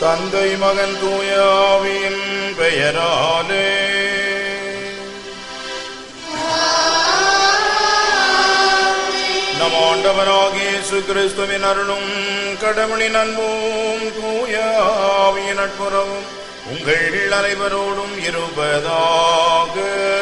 தந்தை மகன் தூயாவின் பெயராலே நம் ஆண்டவராகிய இயேசு கிறிஸ்துவின் அருளும் கடவுளின் அன்பும் தூயாவின் நட்புறவும் உங்கள் அனைவரோடும் இருப்பதாக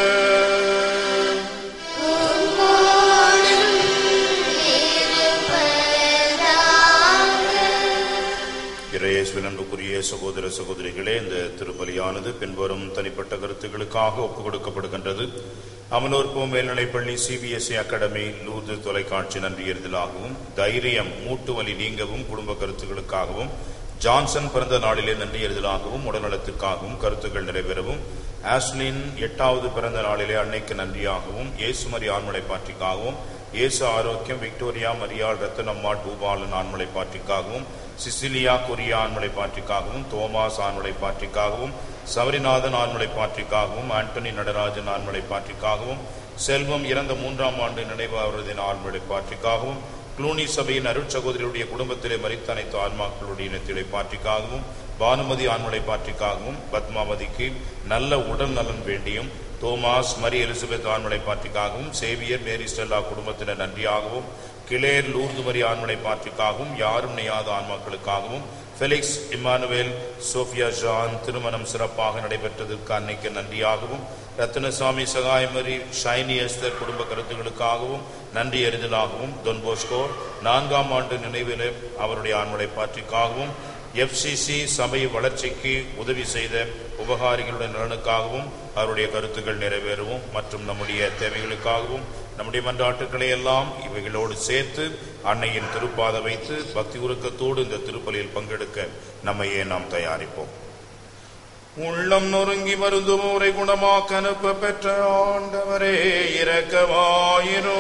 இறையேசுவின் அன்புக்குரிய சகோதர சகோதரிகளே இந்த திருப்பலியானது பின்வரும் தனிப்பட்ட கருத்துக்களுக்காக ஒப்புக் கொடுக்கப்படுகின்றது அமனோர்போ மேல்நிலைப்பள்ளி சிபிஎஸ்இ அகாடமி லூர்து தொலைக்காட்சி நன்றியறிதலாகவும் தைரியம் மூட்டு வலி நீங்கவும் குடும்ப கருத்துக்களுக்காகவும் ஜான்சன் பிறந்த நாளிலே நன்றியறிதலாகவும் உடல்நலத்துக்காகவும் கருத்துக்கள் நிறைவேறவும் ஆஸ்லின் எட்டாவது பிறந்த நாளிலே அன்னைக்கு நன்றியாகவும் இயேசுமரி ஆண்மலை பாற்றிக்காகவும் இயேசு ஆரோக்கியம் விக்டோரியா மரியாள் ரத்தனம்மாள் பூபாலன் ஆண்மலை பாற்றிக்காகவும் சிசிலியா கொரியா ஆண்மலை பாற்றிக்காகவும் தோமாஸ் ஆண்மலை பாற்றிக்காகவும் சபரிநாதன் ஆண்மலை பாற்றிக்காகவும் ஆண்டனி நடராஜன் ஆண்மலை பாற்றிக்காகவும் செல்வம் இறந்த மூன்றாம் ஆண்டு நினைவு அவரதின் ஆண்மலை பாற்றிக்காகவும் குளூனி சபையின் அருட்சகோதரியுடைய குடும்பத்திலே மறித்த அனைத்து ஆன்மாக்களுடைய இனத்திலே பாற்றிக்காகவும் பானுமதி ஆண்மலை பாற்றிக்காகவும் பத்மாவதிக்கு நல்ல உடல் நலன் வேண்டியும் தோமாஸ் மரி எலிசபெத் ஆண்மலை பாற்றிக்காகவும் சேவியர் மேரி ஸ்டெல்லா குடும்பத்தினர் நன்றியாகவும் கிளேர் லூர்து மரி ஆண்மலை பாற்றிக்காகவும் யாரும் நெய்யாத ஆன்மாக்களுக்காகவும் ஃபெலிக்ஸ் இம்மானுவேல் சோஃபியா ஜான் திருமணம் சிறப்பாக நடைபெற்றதற்கு அன்னைக்கு நன்றியாகவும் ரத்னசாமி சகாயமரி ஷைனி எஸ்தர் குடும்ப கருத்துகளுக்காகவும் நன்றி அறிதலாகவும் தொன் போஸ்கோ நான்காம் ஆண்டு நினைவிலே அவருடைய ஆண்மலை பாற்றிக்காகவும் எஃப்சிசி சபை வளர்ச்சிக்கு உதவி செய்த உபகாரிகளுடைய நலனுக்காகவும் அவருடைய கருத்துக்கள் நிறைவேறவும் மற்றும் நம்முடைய தேவைகளுக்காகவும் நம்முடைய மன்றாட்டுக்களை எல்லாம் இவைகளோடு சேர்த்து அன்னையின் திருப்பாத வைத்து பக்தி உருக்கத்தோடு இந்த திருப்பலியில் பங்கெடுக்க நம்மையே நாம் தயாரிப்போம் உள்ளம் நொறுங்கி மருந்துவோரை குணமாக்க அனுப்ப பெற்ற ஆண்டவரே இரக்கமாயிரோ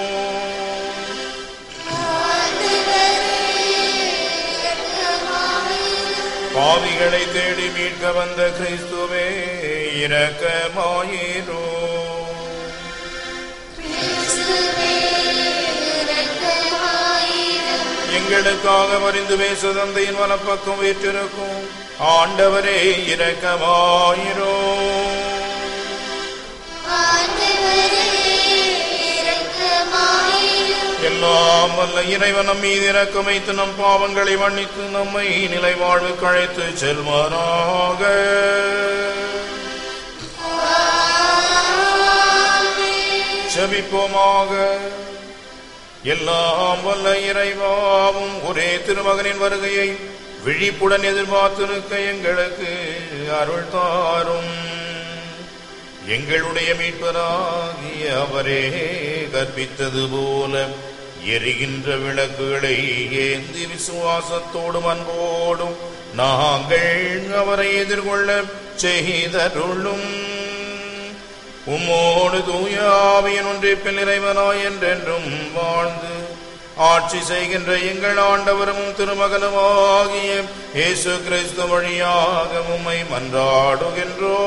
பாவிகளை தேடி மீட்க வந்த கிறிஸ்துவே இரக்கமாயிரோ எங்களுக்காக மறிந்து பேச தந்தையின் வலப்பக்கம் வீற்றிருக்கும் ஆண்டவரே இரக்கமாயிரோ எல்லாம் வல்ல இறைவன் நம் மீது இறக்கம் வைத்து நம் பாவங்களை மன்னித்து நம்மை நிலை வாழ்வு கழைத்து செல்வாராக செபிப்போமாக எல்லாம் வல்ல இறைவாவும் ஒரே திருமகனின் வருகையை விழிப்புடன் எதிர்பார்த்திருக்க எங்களுக்கு அருள் தாரும் எங்களுடைய மீட்பராகிய அவரே கற்பித்தது போல எரிகின்ற விளக்குகளை ஏந்தி விசுவாசத்தோடும் அன்போடும் நாங்கள் அவரை எதிர்கொள்ள செய்தருளும் உம்மோடு தூயாவியின் ஒன்றிப்பில் இறைவனாய் என்றென்றும் வாழ்ந்து ஆட்சி செய்கின்ற எங்கள் ஆண்டவரும் திருமகனுமாகிய இயேசு கிறிஸ்து வழியாக உம்மை மன்றாடுகின்றோ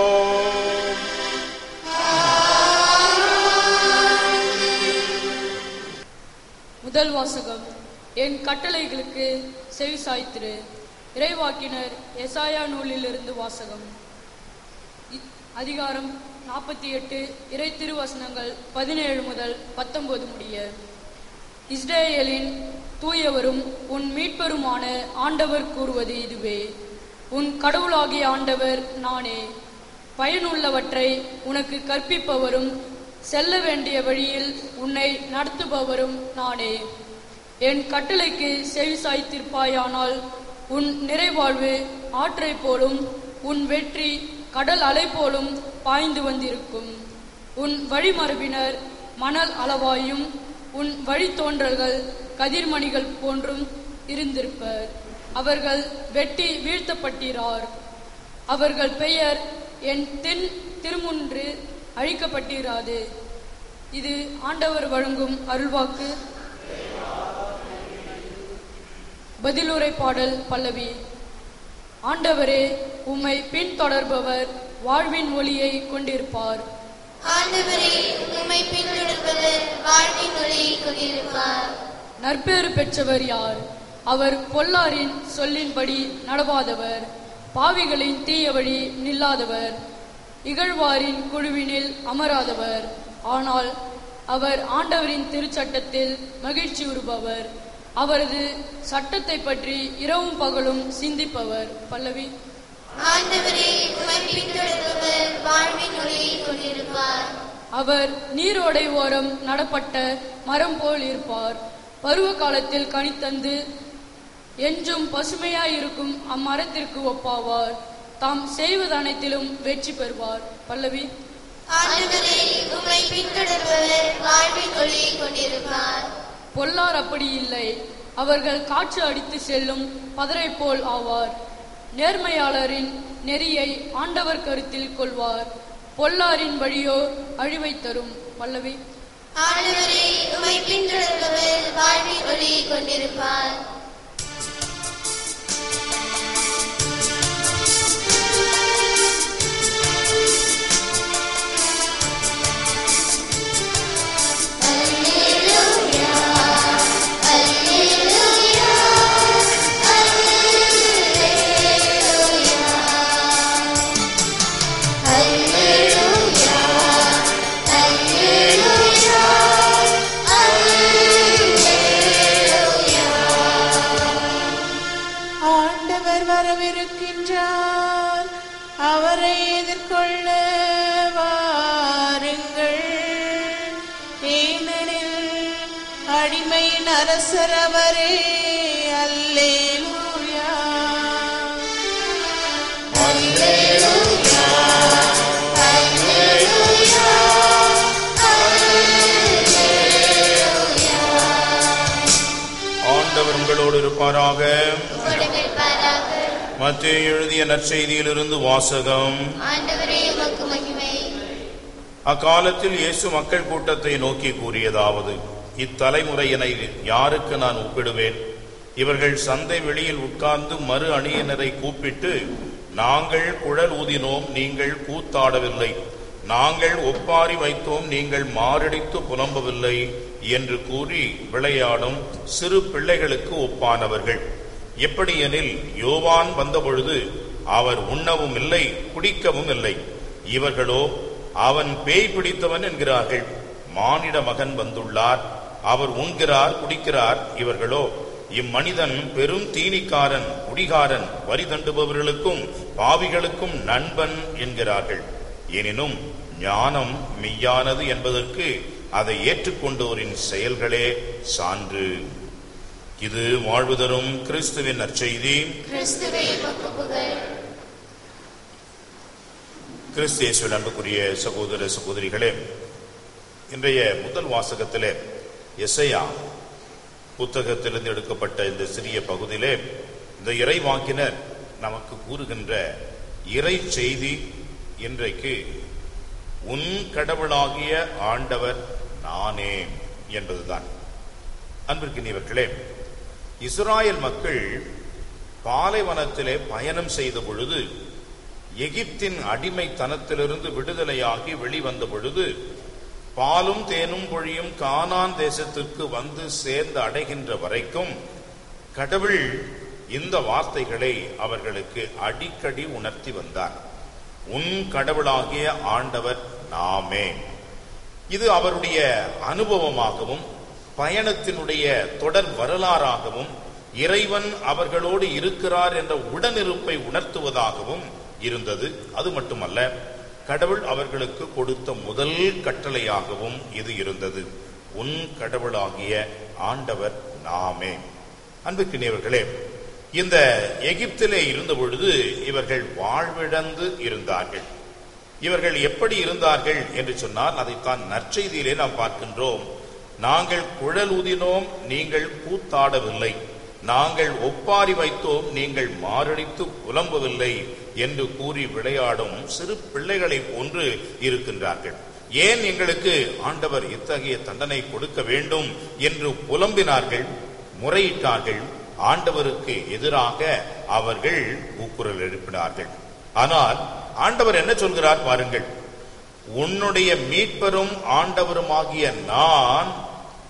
முதல் வாசகம் என் கட்டளைகளுக்கு செவி சாய்த்திரு இறைவாக்கினர் எசாயா நூலிலிருந்து வாசகம் இ- அதிகாரம் நாற்பத்தி எட்டு இறை திருவசனங்கள் பதினேழு முதல் பத்தொன்பது முடிய இஸ்ரேலின் தூயவரும் உன் மீட்பருமான ஆண்டவர் கூறுவது இதுவே உன் கடவுளாகிய ஆண்டவர் நானே பயனுள்ளவற்றை உனக்கு கற்பிப்பவரும் செல்ல வேண்டிய வழியில் உன்னை நடத்துபவரும் நானே என் கட்டளைக்கு செவி சாய்த்திருப்பாயானால் உன் நிறைவாழ்வு ஆற்றைப் போலும் உன் வெற்றி கடல் அலை போலும் பாய்ந்து வந்திருக்கும் உன் வழிமரபினர் மணல் அளவாயும் உன் வழித்தோன்றல்கள் கதிர்மணிகள் போன்றும் இருந்திருப்பர் அவர்கள் வெட்டி வீழ்த்தப்பட்டிரார் அவர்கள் பெயர் என் தென் திருமுன்று அழிக்கப்பட்டிராது இது ஆண்டவர் வழங்கும் அருள்வாக்கு பதிலுரை பாடல் பல்லவி ஆண்டவரே உம்மை பின்தொடர்பவர் வாழ்வின் ஒளியை கொண்டிருப்பார் ஆண்டவரே உம்மை பின்தொடர்பவர் வாழ்வின் ஒளியை கொண்டிருப்பார் நற்பேறு பெற்றவர் யார் அவர் பொல்லாரின் சொல்லின்படி நடவாதவர் பாவிகளின் தீய வழி நில்லாதவர் இகழ்வாரின் குழுவினில் அமராதவர் ஆனால் அவர் ஆண்டவரின் திருச்சட்டத்தில் மகிழ்ச்சி உறுபவர் அவரது சட்டத்தை பற்றி இரவும் பகலும் சிந்திப்பவர் பல்லவி ஆண்டவரே உமை பின்தொடர்பவர் வாழ்வின் ஒளியை கொண்டிருப்பார் அவர் நீரோடை ஓரம் நடப்பட்ட மரம் போல் இருப்பார் பருவ காலத்தில் கனித்தந்து என்றும் பசுமையாயிருக்கும் அம்மரத்திற்கு ஒப்பாவார் தாம் செய்வது அனைத்திலும் வெற்றி பெறுவார் பல்லவி ஆண்டவரே உமை பின்தொடர்பவர் வாழ்வின் ஒளியை கொண்டிருப்பார் பொல்லார் அப்படி இல்லை அவர்கள் காற்று அடித்து செல்லும் பதரை போல் ஆவார் நேர்மையாளரின் நெறியை ஆண்டவர் கருத்தில் கொள்வார் பொல்லாரின் வழியோ அழிவை தரும் பல்லவி ஆண்டவரே உமை பின்தொடர்பவர் வாழ்வின் ஒளியை கொண்டிருப்பார் ஆண்டவர் வரவிருக்கின்றார் அவரை எதிர்கொள்ள வாருங்கள் ஏனெனில் அடிமையின் அரசர் அவரே அல்லேலூயா ஆண்டவர் உங்களோடு இருப்பாராக கொடுமைப்பாராக மத்திய எழுதிய நற்செய்தியிலிருந்து வாசகம் ஆண்டவரே உமக்கு மகிமை அக்காலத்தில் இயேசு மக்கள் கூட்டத்தை நோக்கி கூறியதாவது இத்தலைமுறையினை யாருக்கு நான் ஒப்பிடுவேன் இவர்கள் சந்தை வெளியில் உட்கார்ந்து மறு அணியினரை கூப்பிட்டு நாங்கள் குழல் ஊதினோம் நீங்கள் கூத்தாடவில்லை நாங்கள் ஒப்பாரி வைத்தோம் நீங்கள் மாரடித்து புலம்பவில்லை என்று கூறி விளையாடும் சிறு பிள்ளைகளுக்கு ஒப்பானவர்கள் எப்படியெனில் யோவான் வந்தபொழுது அவர் உண்ணவும் இல்லை குடிக்கவும் இல்லை இவர்களோ அவன் பேய் பிடித்தவன் என்கிறார்கள் மானிட மகன் வந்துள்ளார் அவர் உண்கிறார் குடிக்கிறார் இவர்களோ இம்மனிதன் பெரும் தீனிக்காரன் குடிகாரன் வரி தண்டுபவர்களுக்கும் பாவிகளுக்கும் நண்பன் என்கிறார்கள் எனினும் ஞானம் மெய்யானது என்பதற்கு அதை ஏற்றுக்கொண்டோரின் செயல்களே சான்று இது வாழ்வு தரும் கிறிஸ்துவின் நற்செய்தி கிறிஸ்துவே உமக்கு புகழ் கிறிஸ்தியேசுவில் அன்புக்குரிய சகோதர சகோதரிகளே இன்றைய முதல் வாசகத்திலே எசையா புத்தகத்திலிருந்து எடுக்கப்பட்ட இந்த சிறிய பகுதியிலே இந்த இறைவாக்கினர் நமக்கு கூறுகின்ற இறை செய்தி இன்றைக்கு உன் கடவுளாகிய ஆண்டவர் நானே என்பதுதான் அன்பிற்கினியவர்களே இஸ்ராயல் மக்கள் பாலைவனத்திலே பயணம் செய்த பொழுது எகிப்தின் அடிமைத்தனத்திலிருந்து விடுதலையாகி வெளிவந்த பொழுது பாலும் தேனும் பொழியும் கானான் தேசத்திற்கு வந்து சேர்ந்து அடைகின்ற வரைக்கும் கடவுள் இந்த வார்த்தைகளை அவர்களுக்கு அடிக்கடி உணர்த்தி வந்தார் உன் கடவுளாகிய ஆண்டவர் நாமே இது அவருடைய அனுபவமாகவும் பயணத்தினுடைய தொடர் வரலாறாகவும் இறைவன் அவர்களோடு இருக்கிறார் என்ற உடனிருப்பை உணர்த்துவதாகவும் இருந்தது அது மட்டுமல்ல கடவுள் அவர்களுக்கு கொடுத்த முதல் கட்டளையாகவும் இது இருந்தது உன் கடவுளாகிய ஆண்டவர் நாமே அன்புக்கினியவர்களே இந்த எகிப்திலே இருந்த பொழுது இவர்கள் வாழ்விழந்து இருந்தார்கள் இவர்கள் எப்படி இருந்தார்கள் என்று சொன்னால் அதைத்தான் நற்செய்தியிலே நாம் பார்க்கின்றோம் நாங்கள் குழல் ஊதினோம் நீங்கள் கூத்தாடவில்லை நாங்கள் ஒப்பாரி வைத்தோம் நீங்கள் மாரடித்து புலம்பவில்லை என்று கூறி விளையாடும் சிறு பிள்ளைகளைப் போன்று இருக்கின்றார்கள் ஏன் எங்களுக்கு ஆண்டவர் இத்தகைய தண்டனை கொடுக்க வேண்டும் என்று புலம்பினார்கள் முறையிட்டார்கள் ஆண்டவருக்கு எதிராக அவர்கள் கூக்குரல் எழுப்பினார்கள் ஆனால் ஆண்டவர் என்ன சொல்கிறார் பாருங்கள் உன்னுடைய மீட்பரும் ஆண்டவருமாகிய நான்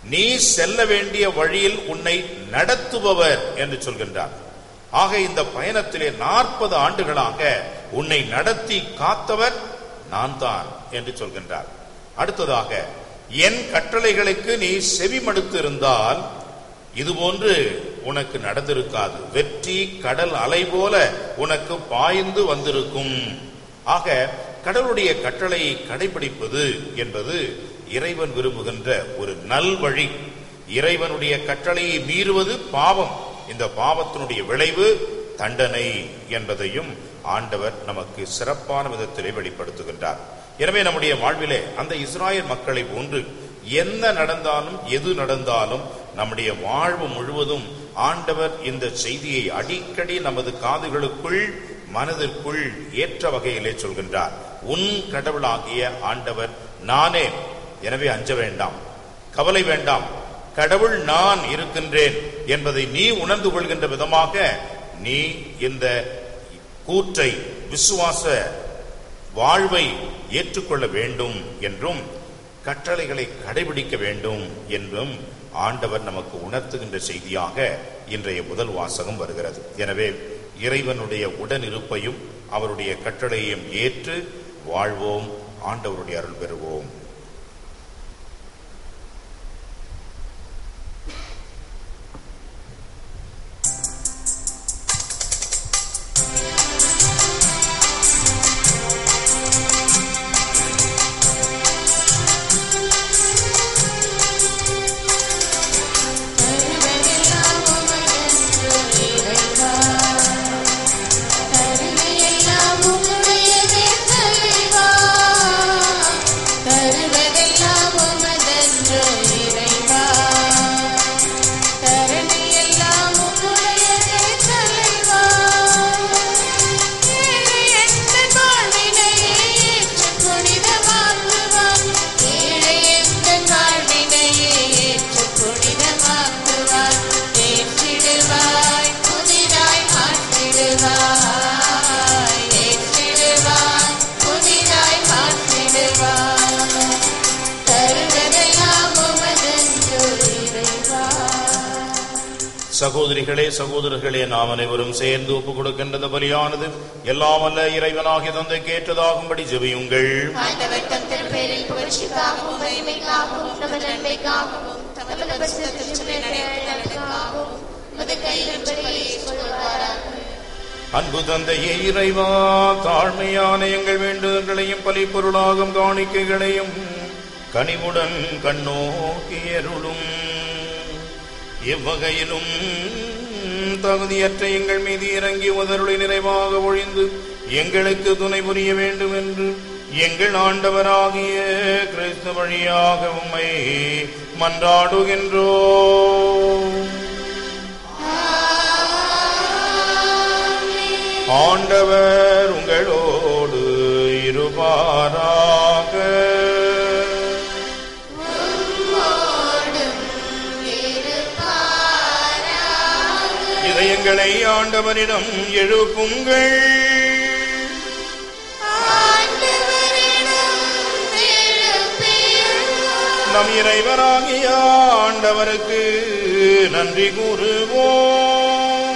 நீ செல்ல வேண்டிய வழியில் உன்னை நடத்துபவர் என்று சொல்கின்றார் ஆக இந்த பயணத்திலே நாற்பது ஆண்டுகளாக உன்னை நடத்தி காத்தவர் நான் தான் என்று சொல்கின்றார் அடுத்ததாக என் கட்டளைகளுக்கு நீ செவிமடுத்து இருந்தால் இதுபோன்று உனக்கு நடந்திருக்காது வெற்றி கடல் அலை போல உனக்கு பாய்ந்து வந்திருக்கும் ஆக கடவுளுடைய கட்டளையை கடைபிடிப்பது என்பது இறைவன் விரும்புகின்ற ஒரு நல்வழி இறைவனுடைய கட்டளையை மீறுவது பாவம் இந்த பாவத்தினுடைய விளைவு தண்டனை என்பதையும் ஆண்டவர் நமக்கு சிறப்பான விதத்திலே வெளிப்படுத்துகின்றார் எனவே நம்முடைய வாழ்விலே அந்த இஸ்ராயல் மக்களை போன்று என்ன நடந்தாலும் எது நடந்தாலும் நம்முடைய வாழ்வு முழுவதும் ஆண்டவர் இந்த செய்தியை அடிக்கடி நமது காதுகளுக்குள் மனதிற்குள் ஏற்ற வகையிலே சொல்கின்றார் உன் கடவுளாகிய ஆண்டவர் நானே எனவே அஞ்ச வேண்டாம் கவலை வேண்டாம் கடவுள் நான் இருக்கின்றேன் என்பதை நீ உணர்ந்து கொள்கின்ற விதமாக நீ இந்த கூற்றை விசுவாச வாழ்வை ஏற்றுக்கொள்ள வேண்டும் என்றும் கட்டளைகளை கடைபிடிக்க வேண்டும் என்றும் ஆண்டவர் நமக்கு உணர்த்துகின்ற செய்தியாக இன்றைய முதல் வாசகம் வருகிறது எனவே இறைவனுடைய உடனிருப்பையும் அவருடைய கட்டளையையும் ஏற்று வாழ்வோம் ஆண்டவருடைய அருள் பெறுவோம் தருவதெல்லாம் உமதென்று இறைவா. தருவையெல்லாம் உம்முடையதே தலைவா. தருவதெல்லாம் உமதென்று இறைவா. தரணியெல்லாம் உம்முடையதே தலைவா. ஏழை என்ற வாழ்வினையை ஏற்றுப் புனிதமாக்குவார். ஏழை என்ற வாழ்வினையை ஏற்றுப் புனிதமாக்குவார். ஏற்றிடுவாய், புதிதாய் மாற்றிடுவாய். ஏற்றிடுவாய், புதிதாய் மாற்றிடுவாய். தருவதெல்லாம் உமதென்று இறைவா சகோதரிகளே சகோதரர்களே நாம் அனைவரும் சேர்ந்து ஒப்புக் கொடுக்கின்றது பலியானது எல்லாம் அல்ல இறைவனாகிய தந்தை கேட்டதாகும்படி ஜெபியுங்கள் ஆண்டவர் தம் திருப்பெயரில் புகழ்ச்சிக்காகவும் மகிமைக்காகவும் நமது நன்மைக்காகவும் தமது பரிசுத்த திருச்சபைக்காகவும் உமது கையில் பலியை கொள்வாராக அன்பு தந்தையே இறைவா தாழ்மையான எங்கள் வேண்டுதல்களையும் பலி பொருளாகும் காணிக்கைகளையும் கனிவுடன் கண்ணோக்கியருளும் எவ்வகையிலும் தகுதியற்ற எங்கள் மீது இறங்கி உதருளை நிறைவாக ஒழிந்து எங்களுக்கு துணை புரிய வேண்டும் என்று எங்கள் ஆண்டவராகிய கிறிஸ்து வழியாக உம்மை மன்றாடுகின்றோம் ஆண்டவர் உங்களோடு இருப்பாராக இதயங்களை ஆண்டவரிடம் எழுப்புங்கள் நம் இறைவராகிய ஆண்டவருக்கு நன்றி கூறுவோம்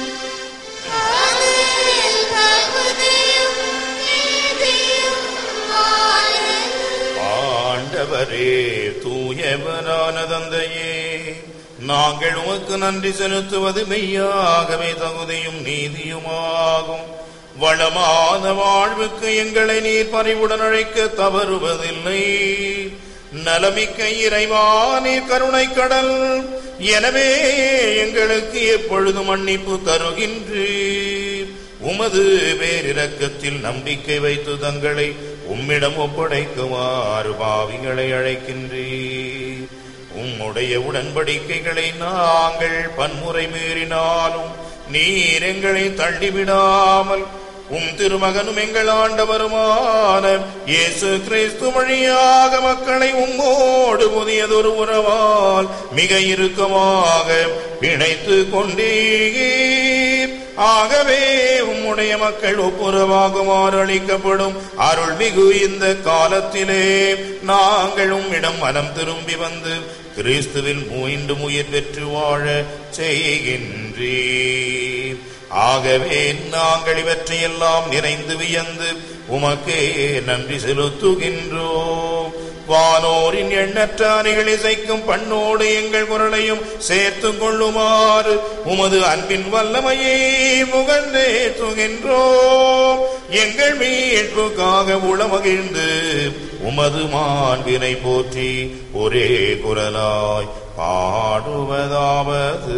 ஆண்டவரே தூயவரான தந்தையே நாங்கள் உமக்கு நன்றி செலுத்துவது மெய்யாகவே தகுதியும் நீதியுமாகும் வளமான வாழ்வுக்கு எங்களை நீர் பறிவுடன் அழைக்க தவறுவதில்லை நலமிக்க இறைவா நீர் கருணை கடல் எனவே எங்களுக்கு எப்பொழுது மன்னிப்பு தருகின்றீர் உமது பேரிரக்கத்தில் நம்பிக்கை வைத்து தங்களை உம்மிடம் ஒப்படைக்குமாறு பாவிகளை அழைக்கின்றீர் உம்முடைய உடன்படிக்கைகளை நாங்கள் பன்முறை மீறினாலும் நீர் எங்களை தள்ளிவிடாமல் உம் திருமகனும் எங்கள் ஆண்டவருமான இயேசு கிறிஸ்து வழியாக மக்களை உம்மோடு புதியதொரு உறவால் மிக இறுக்கமாக பிணைத்து கொண்டீர் ஆகவே உம்முடைய உடைய மக்கள் ஒப்புரவாகுமாறு அளிக்கப்படும் அருள்மிகு இந்த காலத்திலே நாங்கள் உம்மிடம் மனம் திரும்பி வந்து கிறிஸ்துவில் மீண்டும் உயிர் பெற்று வாழ செய்கின்றீர் ஆகவே நாங்கள் இவற்றையெல்லாம் நிறைந்து வியந்து உமக்கே நன்றி செலுத்துகின்றோம் வானோரின் எண்ணற்ற அணிகள் இசைக்கும் பண்ணோடு எங்கள் குரலையும் சேர்த்துக் கொள்ளுமாறு உமது அன்பின் வல்லமையை முகந்தேற்றுகின்றோம் எங்கள் மீட்புக்காக உளமகிழ்ந்து உமது மாண்பினை போற்றி ஒரே குரலாய் பாடுவதாவது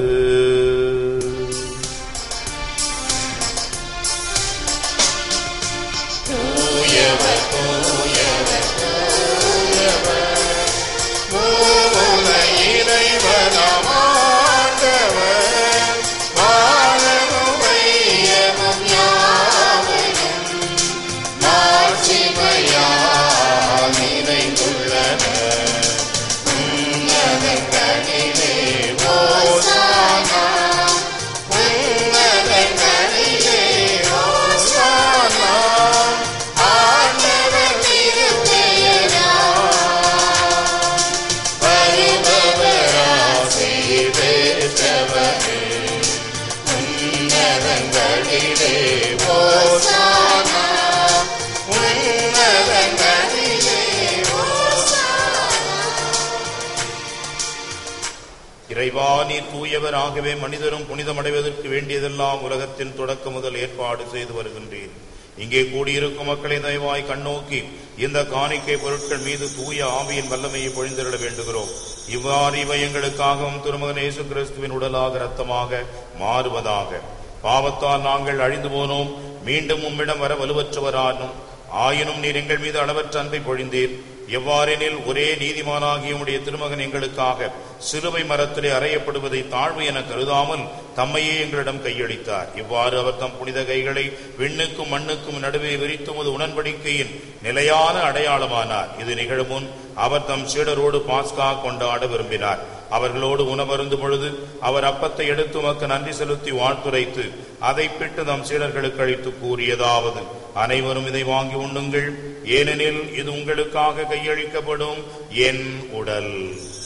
இறைவா நீர் தூயவராகவே மனிதரும் புனிதமடைவதற்கு வேண்டியதெல்லாம் உலகத்தின் தொடக்கம் முதல் ஏற்பாடு செய்து வருகின்றீர் இங்கே கூடியிருக்கும் மக்களை தயவாய் கண்ணோக்கி இந்த காணிக்கை பொருட்கள் மீது தூய ஆவியின் வல்லமையை பொழிந்திட வேண்டுகிறோம் இவ்வாறு இவை எங்களுக்காகவும் திருமகன் இயேசு கிறிஸ்துவின் உடலாக இரத்தமாக மாறுவதாக பாவத்தால் நாங்கள் அழிந்து போனோம் மீண்டும் உம்மிடம் வர வலுவற்றவரானும் ஆயினும் நீர் எங்கள் மீது அளவற்ற அன்பை பொழிந்தீர் எவ்வாறெனில் ஒரே நீதிமானாகிய உடைய திருமகன் எங்களுக்காக சிலுவை மரத்திலே அறையப்படுவதை தாழ்வு என கருதாமல் தம்மையே எங்களிடம் கையளித்தார் இவ்வாறு அவர் தம் புனித கைகளை விண்ணுக்கும் மண்ணுக்கும் நடுவே விரித்துமது உடன்படிக்கையின் நிலையான அடையாளமானார் இது நிகழும் முன் அவர் தம் சீடரோடு பாஸ்கா கொண்டாட விரும்பினார் அவர்களோடு உணவருந்தும் பொழுது அவர் அப்பத்தை எடுத்து உமக்கு நன்றி செலுத்தி வாழ்த்துரைத்து அதை பிட்டு தம் சீடர்களுக்கு அளித்து கூறியதாவது அனைவரும் இதை வாங்கி உண்ணுங்கள் ஏனெனில் இது உங்களுக்காக கையளிக்கப்படும் என் உடல்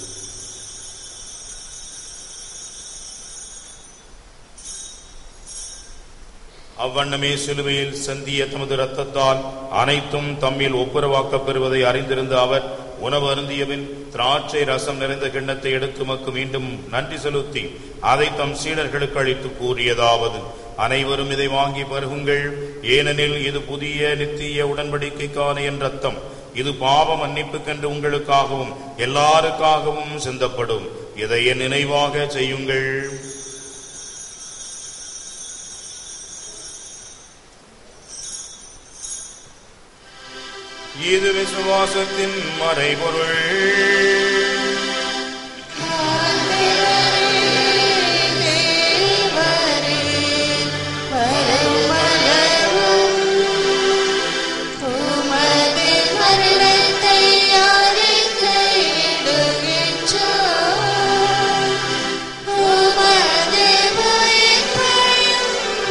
அவ்வண்ணமே சிலுவையில் செந்திய தமது இரத்தத்தால் அனைத்தும் தம்மில் ஒப்புரவாக்கப் பெறுவதை அறிந்திருந்த அவர் உணவு அருந்தியபின் திராட்சை ரசம் நிறைந்த கிண்ணத்தை எடுத்து மக்கு மீண்டும் நன்றி செலுத்தி அதை தம் சீடர்களுக்கு அளித்து கூறியதாவது அனைவரும் இதை வாங்கி பருகுங்கள் ஏனெனில் இது புதிய நித்திய உடன்படிக்கைக்கான என் ரத்தம் இது பாவ மன்னிப்புக்கென்று உங்களுக்காகவும் எல்லாருக்காகவும் சிந்தப்படும் இதை என் நினைவாக செய்யுங்கள் இது விசுவாசத்தின் மறைபொருள் மரணத்தை அறிக்கையிடுகின்றோம். உமது உயிர்ப்பையும்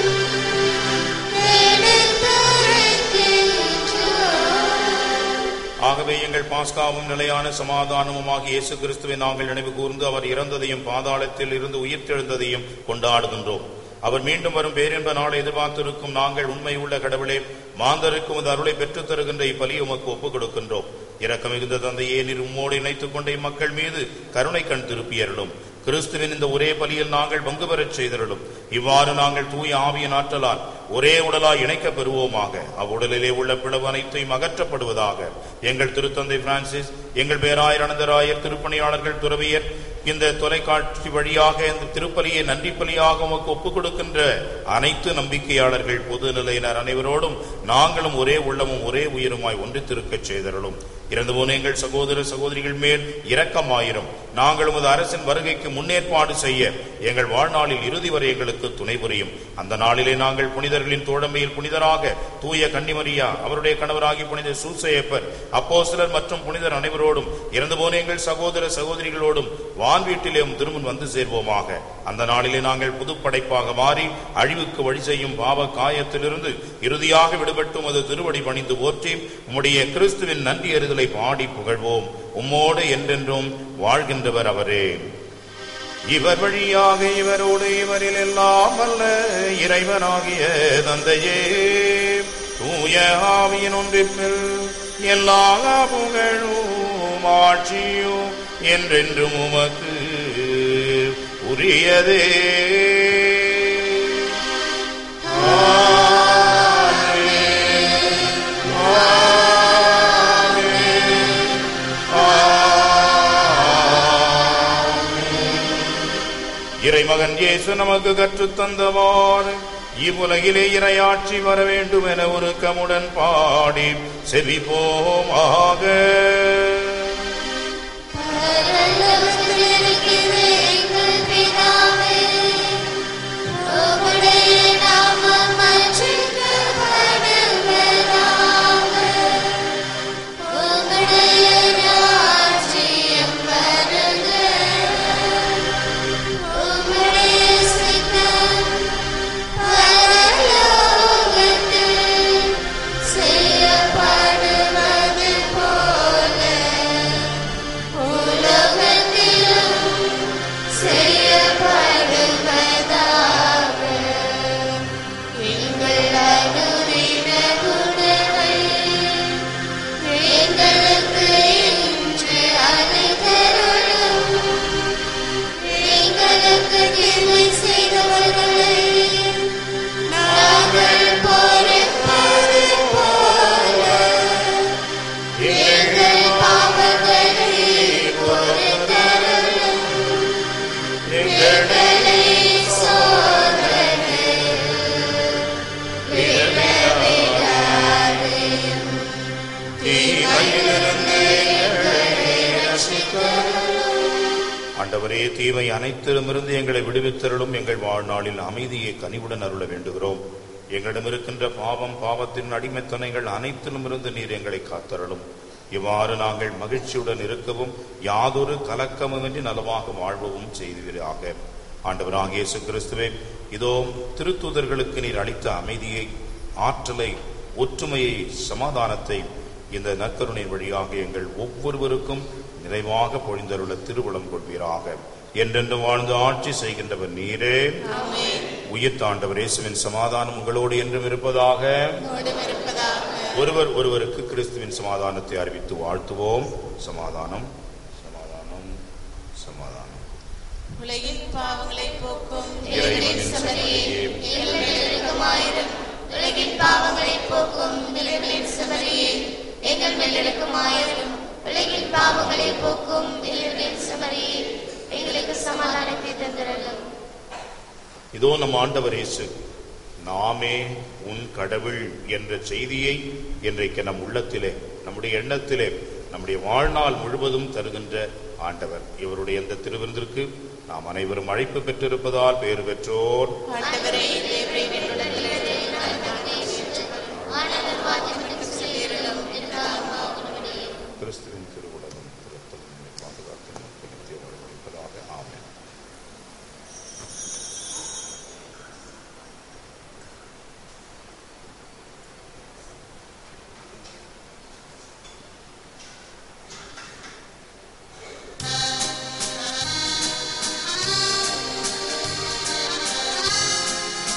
எடுத்துரைக்கின்றோம். ஆகவே எங்கள் பாஸ்காவும் நிலையான சமாதானமுமாகிய இயேசு கிறிஸ்துவை நாங்கள் நினைவு கூர்ந்து அவர் இறந்ததையும் பாதாளத்தில் இருந்து உயிர்த்தெழுந்ததையும் கொண்டாடுகின்றோம் அவர் மீண்டும் வரும் பேரின்ப நாளை எதிர்பார்த்திருக்கும் நாங்கள் உண்மை உள்ள கடவுளே மாந்தருக்கும் அது அருளை பெற்றுத் தருகின்ற இப்பலி உமக்கு ஒப்புக் கொடுக்கின்றோம் இரக்கம் மிகுந்த தந்தையே நீர் உம்மோடு இணைத்துக் கொண்ட மக்கள் மீது கருணை கண் திருப்பியருளும் கிறிஸ்துவின் இந்த ஒரே பலியில் நாங்கள் பங்கு பெறச் செய்தருளும் இவ்வாறு நாங்கள் தூய ஆவியின் ஆற்றலால் ஒரே உடலாய் இணைக்கப் பெறுவோமாக அவ்வுடலிலே உள்ள பிளவு அனைத்தையும் அகற்றப்படுவதாக எங்கள் திருத்தந்தை பிரான்சிஸ் எங்கள் பேராயர் அனந்தராயர் திருப்பணியாளர்கள் துறவியர் இந்த தொலைக்காட்சி வழியாக இந்த திருப்பலியை நன்றி பலியாக உமக்கு ஒப்புக் கொடுக்கின்ற அனைத்து நம்பிக்கையாளர்கள் பொது நிலையினர் அனைவரோடும் நாங்களும் ஒரே உள்ளமும் ஒரே உயிருமாய் ஒன்றித்திருக்கச் செய்தருளும் இறந்து போன எங்கள் சகோதர சகோதரிகள் மேல் இரக்கமாயிரும் நாங்கள் உமது அரசின் வருகைக்கு முன்னேற்பாடு செய்ய எங்கள் வாழ்நாளில் இறுதி வரை எங்களுக்கு துணை புரியும் அந்த நாளிலே நாங்கள் புனிதர்களின் தோழமையில் புனிதராக தூய கன்னிமரியா அவருடைய கணவராகி புனித சூசையப்பர் அப்போஸ்தலர் மற்றும் புனிதர் அனைவரோடும் இறந்து போன எங்கள் சகோதர சகோதரிகளோடும் வான் வீட்டிலே உம் திருமுன் வந்து சேர்வோமாக அந்த நாளிலே நாங்கள் புதுப்படைப்பாக மாறி அழிவுக்கு வழி செய்யும் பாவ காயத்திலிருந்து இறுதியாக விடுபட்டு உமது திருவடி பணிந்து போற்றி உம்முடைய கிறிஸ்துவின் நன்றி அறிதலை பாடி புகழ்வோம் உம்மோடு என்றென்றும் வாழ்கின்றவர் அவரே இவர் வழியாக இவரோடு இவரில் எல்லாம் அல்ல இறைவனாகிய தந்தையே தூய ஆவியின் ஒன்றிப்பில் எல்லா புகழும் ஆட்சியும் என்றென்றும் உமக்கு உரியதே இறைமகன் இயேசு நமக்கு கற்றுத் தந்தவாறு இவ்வுலகிலே இறையாட்சி வர வேண்டும் என உருக்கமுடன் பாடி செவிப்போமாக பரலோகத்தில் இருக்கிற எங்கள் பிதாவே, உம்முடைய நாமம் அர்ச்சிக்கப்படுவதாக. உம்முடைய ராஜ்யம் வருக. உம்முடைய சித்தம் பரலோகத்தில் செய்யப்படுவது போல உலகத்திலும் செய்யப்படுவதாக. எங்கள் அனுதின உணவை எங்களுக்கு இன்று அளித்தருளும். எங்களுக்கு தீமை செய்தவர்களை நாங்கள் பொறுப்பது போல எங்கள் பாவங்களை பொறுத்தருளும். எங்களை சோதனையில் விழவிடாதேயும். தீமையிலிருந்து எங்களை ரட்சித்தருளும். ஆண்டவரே தீமை அனைத்திலுமிருந்து எங்களை விடுவித்தருளும் எங்கள் வாழ்நாளில் அமைதியை கனிவுடன் அருள வேண்டுகிறோம் எங்களிடம் இருக்கின்ற பாவம் பாவத்தின் அடிமைத்தனைகள் அனைத்திலுமிருந்து நீர் எங்களை காத்தருளும் இவ்வாறு நாங்கள் மகிழ்ச்சியுடன் இருக்கவும் யாதொரு கலக்கமுமின்றி நலமாக வாழ்வவும் செய்வீராக ஆண்டவராக இயேசு கிறிஸ்துவே இதோ திருத்தூதர்களுக்கு நீர் அளித்த அமைதியை ஆற்றலை ஒற்றுமையை சமாதானத்தை இந்த நற்கருணை வழியாக எங்கள் ஒவ்வொருவருக்கும் நிறைவாக பொழிந்தருள திருவுளம் கொள்வீராக என்றென்று வாழ்ந்து ஆட்சி செய்கின்றவர் நீரே உயிர் தாண்டவர் இயேசுவின் சமாதானம் உங்களோடு என்றும் இருப்பதாக உம்மோடும் இருப்பதாக. ஒருவர் ஒருவருக்கு கிறிஸ்துவின் சமாதானத்தை அறிவித்து வாழ்த்துவோம் சமாதானம் சமாதானம் சமாதானம் உலகின் பாவங்களை போக்கும் இறைவனின் சமரியே, சமரியே, எங்கள் மேல் இரக்கமாயிரும். உலகின் பாவங்களை போக்கும் இறைவனின் சமரியே, எங்கள் மேல் இரக்கமாயிரும். உலகின் பாவங்களை போக்கும் இறைவனின் சமரியே, எங்களுக்கு சமாதானத்தை தந்திரலும் இதோ நம் ஆண்டவர் இயேசு நாமே உன் கடவுள் என்ற செய்தியை இன்றைக்கு நம் உள்ளத்திலே நம்முடைய எண்ணத்திலே நம்முடைய வாழ்நாள் முழுவதும் தருகின்ற ஆண்டவர் இவருடைய இந்த திருவிருந்திற்கு நாம் அனைவரும் அழைப்பு பெற்றிருப்பதால் பேறு பெற்றோர் ஆண்டவரே தேவரே ஆனந்தம் வாத்தியமிட்டு சொல்லிருளும் என்றாலும் கிறிஸ்துவின் திருவுலகம் திருத்தலும் நம்மை பாதுகாத்து நமக்கு நித்திய வாழ்வளிப்பதாக ஆமென் ஆ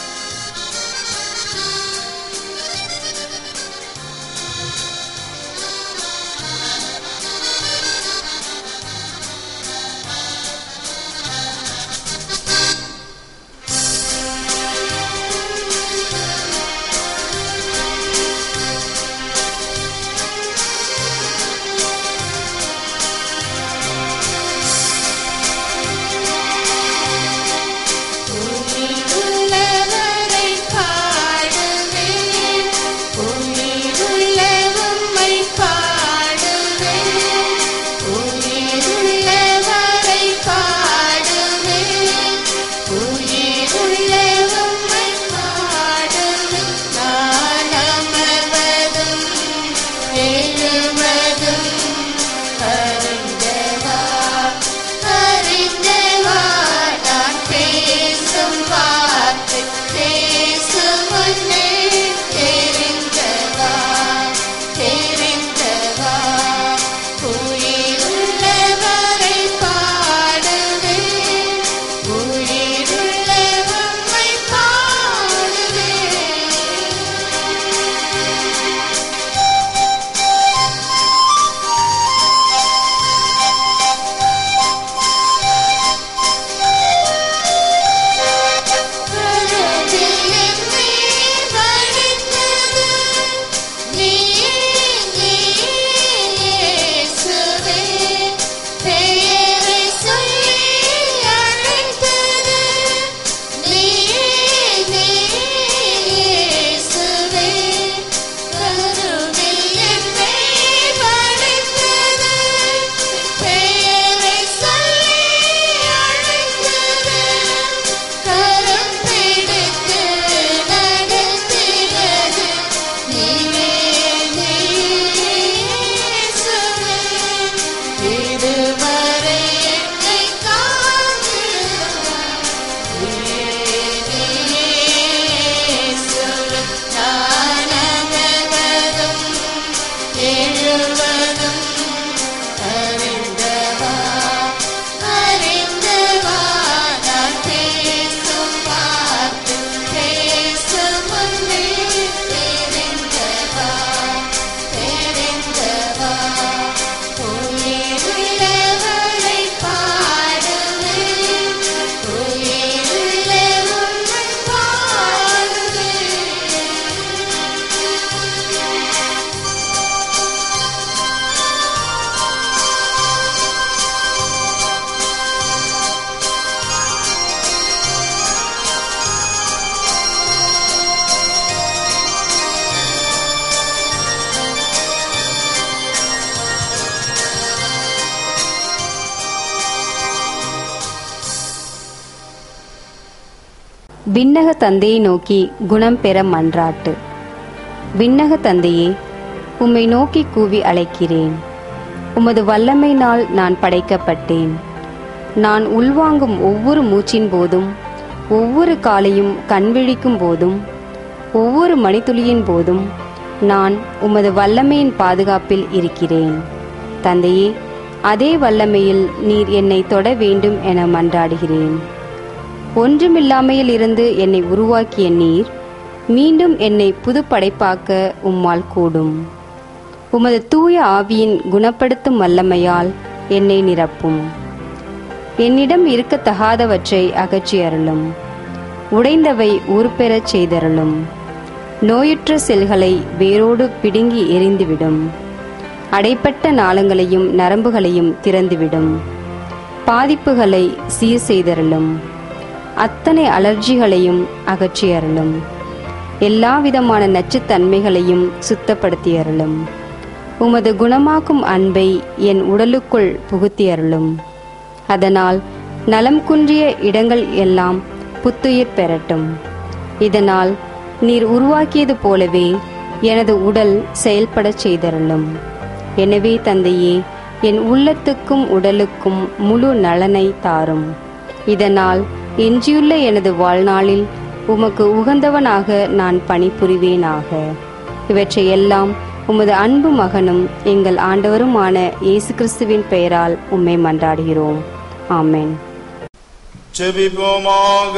விண்ணக தந்தையை நோக்கி குணம் பெற மன்றாட்டு விண்ணக தந்தையே உம்மை நோக்கி கூவி அழைக்கிறேன் உமது வல்லமையினால் நான் படைக்கப்பட்டேன் நான் உள்வாங்கும் ஒவ்வொரு மூச்சின் போதும் ஒவ்வொரு காலையும் கண்விழிக்கும் போதும் ஒவ்வொரு மணித்துளியின் போதும் நான் உமது வல்லமையின் பாதுகாப்பில் இருக்கிறேன் தந்தையே அதே வல்லமையில் நீர் என்னை தொட வேண்டும் என மன்றாடுகிறேன் ஒன்றுமில்லாமையில் இருந்து என்னை உருவாக்கிய நீர் மீண்டும் என்னை புதுப்படைப்பாக்க உம்மால் கூடும் உமது தூய ஆவியின் குணப்படுத்தும் வல்லமையால் என்னை நிரப்பும் என்னிடம் இருக்கத்தகாதவற்றை அகற்றி அருளும் உடைந்தவை உருப்பெறச் செய்தருளும் நோயுற்ற செல்களை வேரோடு பிடுங்கி எரிந்துவிடும் அடைப்பட்ட நாளங்களையும் நரம்புகளையும் திறந்துவிடும் பாதிப்புகளை சீர் செய்தருளும் அத்தனை அலர்ஜிகளையும் அகற்றி அருளும் எல்லா விதமான நச்சுத்தன்மைகளையும் சுத்தப்படுத்தி அருளும் உமது குணமாக்கும் அன்பை என் உடலுக்குள் புகுத்தி அருளும் அதனால் நலம் குன்றிய இடங்கள் எல்லாம் புத்துயிர் பெறட்டும் இதனால் நீர் உருவாக்கியது போலவே எனது உடல் செயல்படச் செய்தருளும் எனவே தந்தையே என் உள்ளத்துக்கும் உடலுக்கும் முழு நலனை தாரும் இதனால் எஞ்சியுள்ள எனது வாழ்நாளில் உமக்கு உகந்தவனாக நான் பணிபுரிவேனாக இவற்றை எல்லாம் உமது அன்பு மகனும் எங்கள் ஆண்டவருமான இயேசு கிறிஸ்துவின் பெயரால் உம்மை மன்றாடுகிறோம் ஆமென் செபிப்போமாக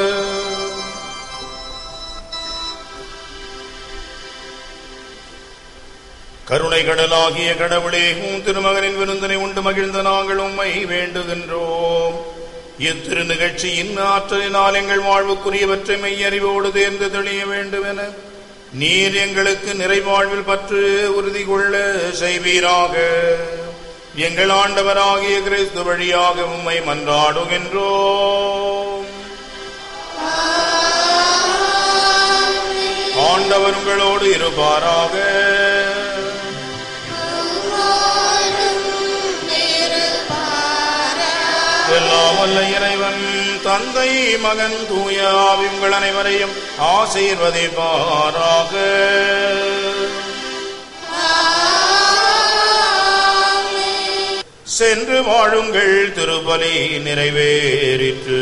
கருணை கடலாகிய கடவுளே உம் திருமகனின் விருந்தினை உண்டு மகிழ்ந்த நாங்கள் உம்மை வேண்டுகின்றோம் இத்திரு நிகழ்ச்சியின் ஆற்றலினால் எங்கள் வாழ்வுக்குரியவற்றை மெய்யறிவோடு தேர்ந்து தெளிய வேண்டும் என நீர் எங்களுக்கு நிறைவாழ்வில் பற்று உறுதி கொள்ள செய்வீராக எங்கள் ஆண்டவராகிய கிறிஸ்து வழியாக உம்மை மன்றாடுகின்றோம் ஆண்டவர் உங்களோடு இருப்பாராக எல்லாம் வல்ல இறைவன் தந்தை மகன் தூய ஆவி உங்கள் அனைவரையும் ஆசீர்வதிப்பாராக சென்று வாழுங்கள் திருப்பலி நிறைவேறிற்று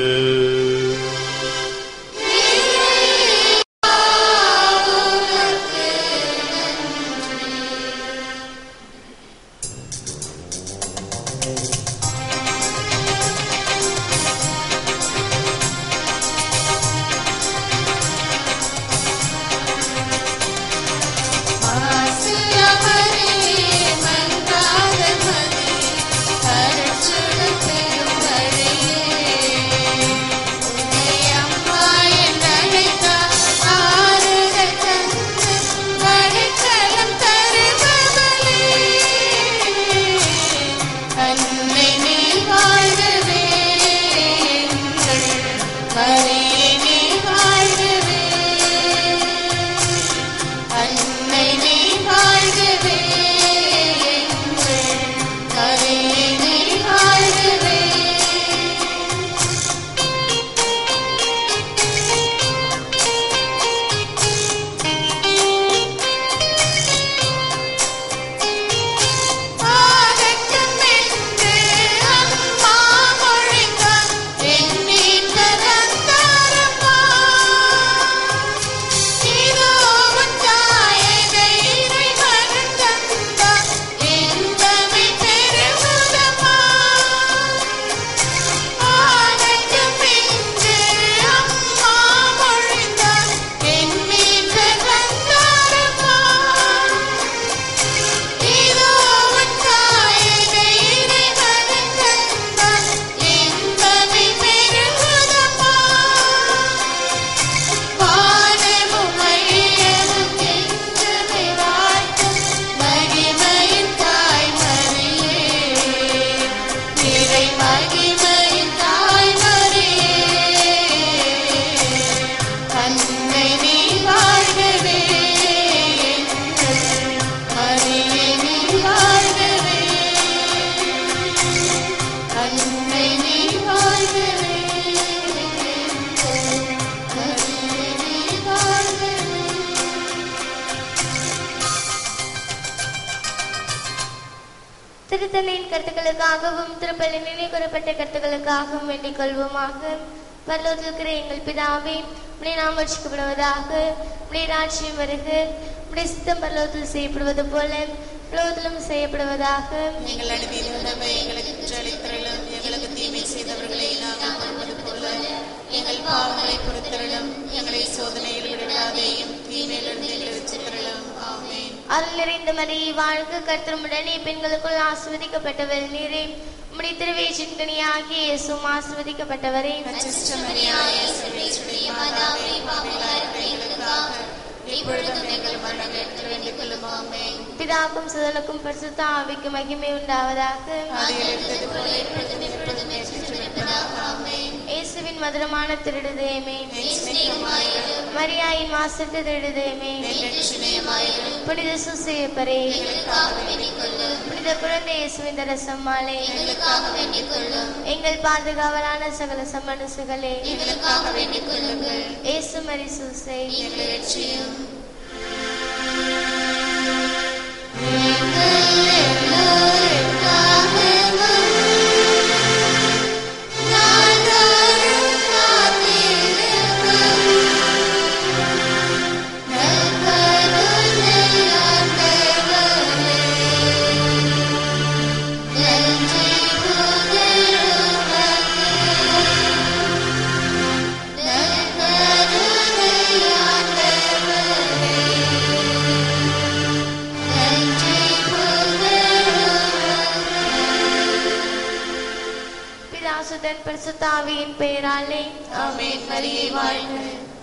திருத்தந்தையின் கருத்துக்களுக்காகவும் திருப்பலி நிலை கூறப்பட்ட கருத்துக்களுக்காகவும் வேண்டிக் கொள்வோமாக பரலோகத்தில் இருக்கிற எங்கள் பிதாவே உடைய நாம் வச்சுக்கப்படுவதாக உடைய ராட்சியம் வருக உடைய சித்தம் பரலோகத்தில் செய்யப்படுவது போல பரலோகத்திலும் செய்யப்படுவதாக எங்கள் அனுதின உணவை எங்களுக்கு குற்றளித்தரலும் எங்களுக்கு தீமை செய்தவர்களை நாங்கள் கொள்வது போல எங்கள் பாவங்களை பொறுத்தரலும் எங்களை சோதனையில் விடாதேயும் தீமையிலிருந்து எங்களை வச்சுத்தரலும் ஆமென் அருள் நிறைந்த மரியை வாழ்க கர்த்தருமுடனே பெண்களுக்குள் ஆசிர்வதிக்கப்பட்டவர் நீரே உம்முடைய திருவேற்றின் கனியாகிய இயேசுவும் ஆசிர்வதிக்கப்பட்டவரே அச்சிஷ்டமரியாய சர்வேஸ்வரிய மாதாவே பாவங்கள் எங்களுக்காக இப்பொழுதும் எங்கள் மரணத்தில் வேண்டிக் கொள்ளும் ஆமென் பிதாக்கும் சுதலுக்கும் பரிசுத்த ஆவிக்கும் மகிமை உண்டாவதாக அதில் இருந்தது போல இப்பொழுதும் எப்பொழுதும் ஏற்றுச் வைப்பதாக ஆமென் இயேசுவின் மதுரமான திருடுதேமே மரியாயின் மாசத்து திருடுதேமே புனித சுசேப்பரே புனித குழந்தை இயேசுவின் ரசம்மாளே எங்கள் பாதுகாவலான சகல சமனசுகளே எங்களுக்காக வேண்டிக் கொள்ளுங்கள் இயேசு மரி சூசை எங்களை ரட்சியும் பிதாசுதன் பரிசுத்தாவியின் பெயராலே ஆமென் மரியே வாழ்க